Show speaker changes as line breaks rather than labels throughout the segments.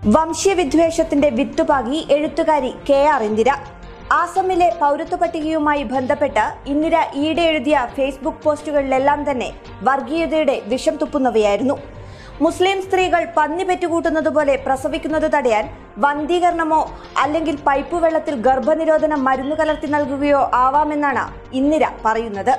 വംശീയവിദ്വേഷത്തിന്റെ വിത്തുപാകി എഴുത്തുകാരി K R Indira ആസമിലെ പൗരത്വ പട്ടികയുമായി ബന്ധപ്പെട്ട് ഇന്ദിര ഈയിടെ എഴുതിയ ഫേസ്ബുക്ക് പോസ്റ്റുകളിലെല്ലാം തന്നെ വർഗീയതയുടെ വിഷം തുപ്പുന്നവയായിരുന്നു മുസ്ലിം സ്ത്രീകൾ പന്നി പെറ്റുകൂട്ടുന്നത് പോലെ പ്രസവിക്കുന്നത് തടയാൻ വന്ധീകരണമോ അല്ലെങ്കിൽ പൈപ്പ് വെള്ളത്തിൽ ഗർഭനിരോധന മരുന്ന് കലർത്തി നൽകുകയോ ആവാമെന്നാണ് ഇന്ദിര പറയുന്നത്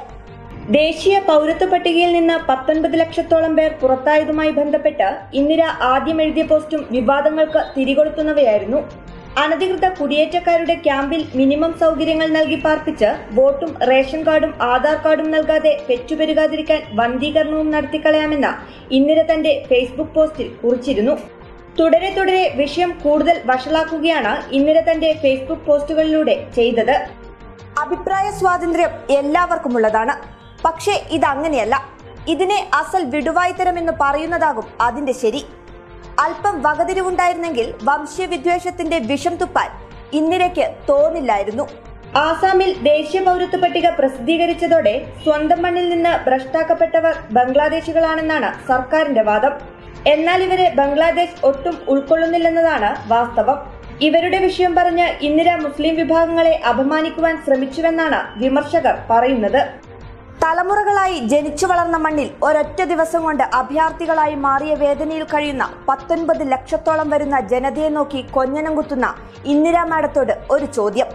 ദേശീയ പൗരത്വ പട്ടികയിൽ നിന്ന് പത്തൊൻപത് ലക്ഷത്തോളം പേർ പുറത്തായതുമായി ബന്ധപ്പെട്ട് ഇന്ദിര ആദ്യം എഴുതിയ പോസ്റ്റും വിവാദങ്ങൾക്ക് തിരികൊളുത്തുന്നവയായിരുന്നു അനധികൃത കുടിയേറ്റക്കാരുടെ ക്യാമ്പിൽ മിനിമം സൗകര്യങ്ങൾ നൽകി പാർപ്പിച്ച് വോട്ടും റേഷൻ കാർഡും ആധാർ കാർഡും നൽകാതെ പെറ്റുപെരുകാതിരിക്കാൻ വന്ധീകരണവും നടത്തിക്കളയാമെന്ന് ഇന്ദിര തന്റെ ഫേസ്ബുക്ക് പോസ്റ്റിൽ കുറിച്ചിരുന്നു തുടരെ തുടരെ വിഷയം കൂടുതൽ വഷളാക്കുകയാണ് ഇന്ദിര തന്റെ ഫേസ്ബുക്ക് പോസ്റ്റുകളിലൂടെ ചെയ്തത് അഭിപ്രായ സ്വാതന്ത്ര്യം എല്ലാവർക്കുമുള്ളതാണ് പക്ഷേ ഇതങ്ങനെയല്ല ഇതിനെ അസൽ വിടുവായിത്തരം എന്ന് പറയുന്നതാകും അതിന്റെ ശരി അല്പം വകതിരിവുണ്ടായിരുന്നെങ്കിൽ വംശീയ വിദ്വേഷത്തിന്റെ വിഷം തുപ്പാൻ ഇന്ദിരയ്ക്ക് തോന്നില്ലായിരുന്നു ആസാമിൽ ദേശീയ പൗരത്വ പട്ടിക പ്രസിദ്ധീകരിച്ചതോടെ സ്വന്തം മണ്ണിൽ നിന്ന് ഭ്രഷ്ടാക്കപ്പെട്ടവർ ബംഗ്ലാദേശികളാണെന്നാണ് സർക്കാരിന്റെ വാദം എന്നാൽ ഇവരെ ബംഗ്ലാദേശ് ഒട്ടും ഉൾക്കൊള്ളുന്നില്ലെന്നതാണ് വാസ്തവം ഇവരുടെ വിഷയം പറഞ്ഞ് ഇന്ദിര മുസ്ലിം വിഭാഗങ്ങളെ അപമാനിക്കുവാൻ ശ്രമിച്ചുവെന്നാണ് വിമർശകർ പറയുന്നത് തലമുറകളായി ജനിച്ചു വളർന്ന മണ്ണിൽ ഒരൊറ്റ ദിവസം കൊണ്ട് അഭയാർത്ഥികളായി മാറിയ വേദനയിൽ കഴിയുന്ന പത്തൊൻപത് ലക്ഷത്തോളം വരുന്ന ജനതയെ നോക്കി കൊഞ്ഞനം കുത്തുന്ന ഇന്ദിരാ മാഡത്തോട് ഒരു ചോദ്യം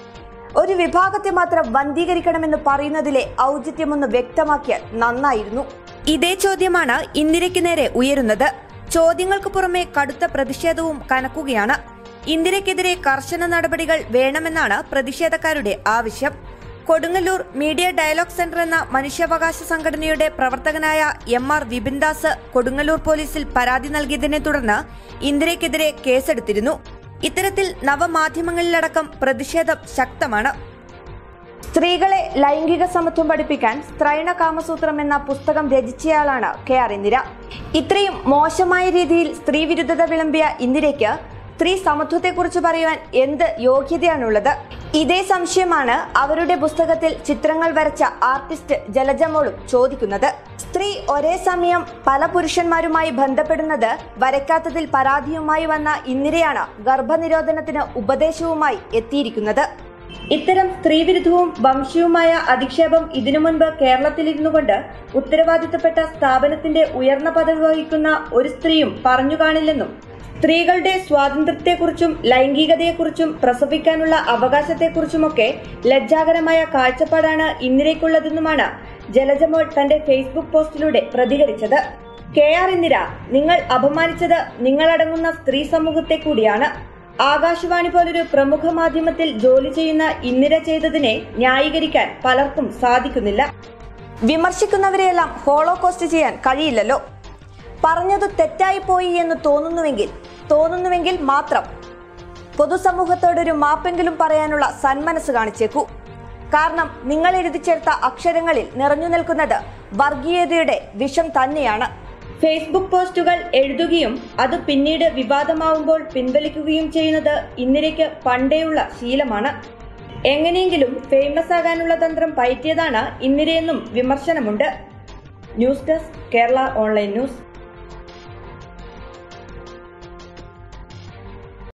ഒരു വിഭാഗത്തെ മാത്രം വന്ധീകരിക്കണമെന്ന് പറയുന്നതിലെ ഔചിത്യമൊന്ന് വ്യക്തമാക്കിയാൽ നന്നായിരുന്നു ഇതേ ചോദ്യമാണ് ഇന്ദിരയ്ക്ക് നേരെ ഉയരുന്നത് ചോദ്യങ്ങൾക്ക് പുറമെ കടുത്ത പ്രതിഷേധവും കനക്കുകയാണ് ഇന്ദിരയ്ക്കെതിരെ കർശന നടപടികൾ വേണമെന്നാണ് പ്രതിഷേധക്കാരുടെ ആവശ്യം കൊടുങ്ങല്ലൂർ മീഡിയ ഡയലോഗ് സെന്റർ എന്ന മനുഷ്യാവകാശ സംഘടനയുടെ പ്രവർത്തകനായ എം ആർ വിപിൻദാസ് കൊടുങ്ങല്ലൂർ പോലീസിൽ പരാതി നൽകിയതിനെ തുടർന്ന് ഇന്ദിരയ്ക്കെതിരെ കേസെടുത്തിരുന്നു ഇത്തരത്തിൽ നവമാധ്യമങ്ങളിലടക്കം പ്രതിഷേധം ശക്തമാണ് സ്ത്രീകളെ ലൈംഗിക സമത്വം പഠിപ്പിക്കാൻ സ്ത്രൈണ കാമസൂത്രം എന്ന പുസ്തകം രചിച്ചയാളാണ് കെ ആർ ഇന്ദിര ഇത്രയും മോശമായ രീതിയിൽ സ്ത്രീവിരുദ്ധത വിളമ്പിയ ഇന്ദിരയ്ക്ക് സ്ത്രീ സമത്വത്തെക്കുറിച്ച് പറയുവാൻ എന്ത് യോഗ്യതയാണുള്ളത് ഇതേ സംശയമാണ് അവരുടെ പുസ്തകത്തിൽ ചിത്രങ്ങൾ വരച്ച ആർട്ടിസ്റ്റ് ജലജമോളും ചോദിക്കുന്നത് സ്ത്രീ ഒരേ സമയം പല പുരുഷന്മാരുമായി ബന്ധപ്പെടുന്നത് വരയ്ക്കാത്തതിൽ പരാതിയുമായി വന്ന ഇന്ദിരയാണ് ഗർഭനിരോധനത്തിന് ഉപദേശവുമായി എത്തിയിരിക്കുന്നത് ഇത്തരം സ്ത്രീവിരുദ്ധവും വംശീയവുമായ അധിക്ഷേപം ഇതിനു മുൻപ് കേരളത്തിലിരുന്നു കൊണ്ട് ഉത്തരവാദിത്തപ്പെട്ട സ്ഥാപനത്തിന്റെ ഉയർന്ന പദവി വഹിക്കുന്ന ഒരു സ്ത്രീയും പറഞ്ഞു കാണില്ലെന്നും സ്ത്രീകളുടെ സ്വാതന്ത്ര്യത്തെക്കുറിച്ചും ലൈംഗികതയെക്കുറിച്ചും പ്രസവിക്കാനുള്ള അവകാശത്തെക്കുറിച്ചുമൊക്കെ ലജ്ജാകരമായ കാഴ്ചപ്പാടാണ് ഇന്ദിരയ്ക്കുള്ളതെന്നുമാണ് ജലജമോൾ തന്റെ ഫേസ്ബുക്ക് പോസ്റ്റിലൂടെ പ്രതികരിച്ചത് കെ ആർ ഇന്ദിര നിങ്ങൾ അപമാനിച്ചത് നിങ്ങളടങ്ങുന്ന സ്ത്രീ സമൂഹത്തെ കൂടിയാണ് ആകാശവാണി പോലൊരു പ്രമുഖ മാധ്യമത്തിൽ ജോലി ചെയ്യുന്ന ഇന്ദിര ചെയ്തതിനെ ന്യായീകരിക്കാൻ പലർക്കും സാധിക്കുന്നില്ല വിമർശിക്കുന്നവരെയെല്ലാം ഹോളോകോസ്റ്റ് ചെയ്യാൻ കഴിയില്ലല്ലോ പറഞ്ഞത് തെറ്റായി പോയി എന്ന് തോന്നുന്നുവെങ്കിൽ തോന്നുന്നുവെങ്കിൽ മാത്രം പൊതുസമൂഹത്തോടൊരു മാപ്പെങ്കിലും പറയാനുള്ള സന്മനസ് കാണിച്ചേക്കൂ കാരണം നിങ്ങൾ എഴുതി ചേർത്ത അക്ഷരങ്ങളിൽ നിറഞ്ഞു നിൽക്കുന്നത് വർഗീയതയുടെ വിഷം തന്നെയാണ് ഫേസ്ബുക്ക് പോസ്റ്റുകൾ എഴുതുകയും അത് പിന്നീട് വിവാദമാവുമ്പോൾ പിൻവലിക്കുകയും ചെയ്യുന്നത് ഇന്ദിരയ്ക്ക് പണ്ടേയുള്ള ശീലമാണ് എങ്ങനെയെങ്കിലും ഫേമസ് ആകാനുള്ള തന്ത്രം പയറ്റിയതാണ് ഇന്ദിരയെന്നും വിമർശനമുണ്ട് news desk Kerala online news